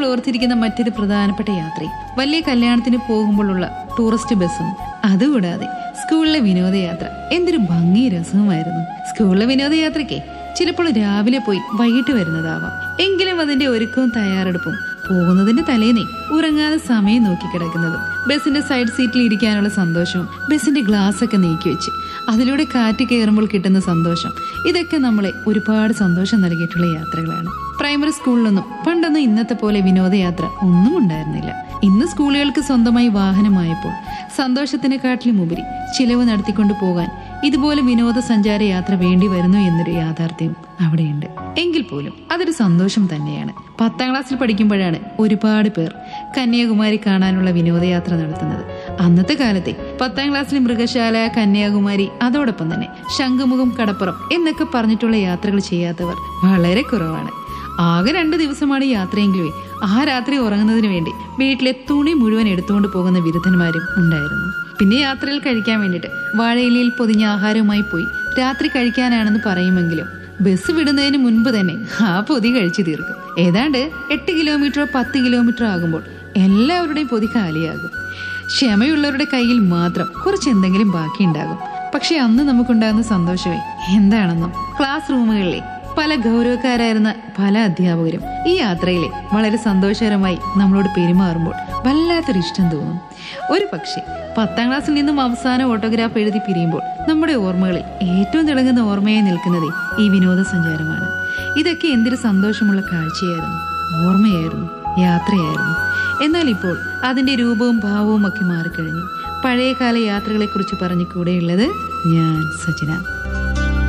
ഓർത്തിരിക്കുന്ന മറ്റൊരു പ്രധാനപ്പെട്ട യാത്രയും വലിയ കല്യാണത്തിന് പോകുമ്പോഴുള്ള ടൂറിസ്റ്റ് ബസ്സും അതുകൂടാതെ സ്കൂളിലെ വിനോദയാത്ര എന്തൊരു ഭംഗി രസവുമായിരുന്നു സ്കൂളിലെ വിനോദയാത്രയ്ക്ക് ചിലപ്പോൾ രാവിലെ പോയി വൈകിട്ട് വരുന്നതാവാം എങ്കിലും അതിന്റെ ഒരുക്കവും തയ്യാറെടുപ്പും പോകുന്നതിന്റെ തലേന്നേ ഉറങ്ങാതെ സമയം നോക്കി കിടക്കുന്നതും ബസിന്റെ സൈഡ് സീറ്റിൽ ഇരിക്കാനുള്ള സന്തോഷവും ബസിന്റെ ഗ്ലാസ് ഒക്കെ നീക്കി വെച്ച് അതിലൂടെ കാറ്റ് കയറുമ്പോൾ കിട്ടുന്ന സന്തോഷം ഇതൊക്കെ നമ്മളെ ഒരുപാട് സന്തോഷം നൽകിയിട്ടുള്ള യാത്രകളാണ് പ്രൈമറി സ്കൂളിലൊന്നും പണ്ടൊന്നും ഇന്നത്തെ പോലെ വിനോദയാത്ര ഒന്നും ഉണ്ടായിരുന്നില്ല ഇന്ന് സ്കൂളുകൾക്ക് സ്വന്തമായി വാഹനമായപ്പോൾ സന്തോഷത്തിനെക്കാട്ടിലും ഉപരി ചിലവ് നടത്തിക്കൊണ്ട് പോകാൻ ഇതുപോലെ വിനോദസഞ്ചാര യാത്ര വേണ്ടി വരുന്നു എന്നൊരു യാഥാർത്ഥ്യം അവിടെയുണ്ട് എങ്കിൽ പോലും അതൊരു സന്തോഷം തന്നെയാണ് പത്താം ക്ലാസ്സിൽ പഠിക്കുമ്പോഴാണ് ഒരുപാട് പേർ കന്യാകുമാരി കാണാനുള്ള വിനോദയാത്ര നടത്തുന്നത് അന്നത്തെ കാലത്തെ പത്താം ക്ലാസ്സിൽ മൃഗശാല കന്യാകുമാരി അതോടൊപ്പം തന്നെ ശംഖുമുഖം കടപ്പുറം എന്നൊക്കെ പറഞ്ഞിട്ടുള്ള യാത്രകൾ ചെയ്യാത്തവർ വളരെ കുറവാണ് ആകെ രണ്ടു ദിവസമാണ് യാത്രയെങ്കിലുമേ ആ രാത്രി ഉറങ്ങുന്നതിന് വേണ്ടി വീട്ടിലെ തുണി മുഴുവൻ എടുത്തുകൊണ്ട് പോകുന്ന വിരുദ്ധന്മാരും ഉണ്ടായിരുന്നു പിന്നെ യാത്രയിൽ കഴിക്കാൻ വേണ്ടിയിട്ട് വാഴയിലയിൽ പൊതിഞ്ഞ ആഹാരവുമായി പോയി രാത്രി കഴിക്കാനാണെന്ന് പറയുമെങ്കിലും ബസ് വിടുന്നതിന് മുൻപ് തന്നെ ആ പൊതി കഴിച്ചു തീർക്കും ഏതാണ്ട് എട്ട് കിലോമീറ്ററോ പത്ത് കിലോമീറ്ററോ ആകുമ്പോൾ എല്ലാവരുടെയും പൊതി കാലിയാകും ക്ഷമയുള്ളവരുടെ കയ്യിൽ മാത്രം കുറച്ച് എന്തെങ്കിലും ബാക്കിയുണ്ടാകും പക്ഷെ അന്ന് നമുക്കുണ്ടാകുന്ന സന്തോഷമേ എന്താണെന്നും ക്ലാസ് റൂമുകളിലെ പല ഗൗരവക്കാരായിരുന്ന പല അധ്യാപകരും ഈ യാത്രയിലെ വളരെ സന്തോഷകരമായി നമ്മളോട് പെരുമാറുമ്പോൾ വല്ലാത്തൊരു ഇഷ്ടം തോന്നും ഒരു പക്ഷേ പത്താം ക്ലാസ്സിൽ നിന്നും അവസാന ഓട്ടോഗ്രാഫ് എഴുതി പിരിയുമ്പോൾ നമ്മുടെ ഓർമ്മകളിൽ ഏറ്റവും തിളങ്ങുന്ന ഓർമ്മയായി നിൽക്കുന്നത് ഈ വിനോദസഞ്ചാരമാണ് ഇതൊക്കെ എന്തൊരു സന്തോഷമുള്ള കാഴ്ചയായിരുന്നു ഓർമ്മയായിരുന്നു യാത്രയായിരുന്നു എന്നാൽ ഇപ്പോൾ അതിന്റെ രൂപവും ഭാവവും ഒക്കെ മാറിക്കഴിഞ്ഞു പഴയകാല യാത്രകളെക്കുറിച്ച് പറഞ്ഞു കൂടെയുള്ളത് ഞാൻ സജന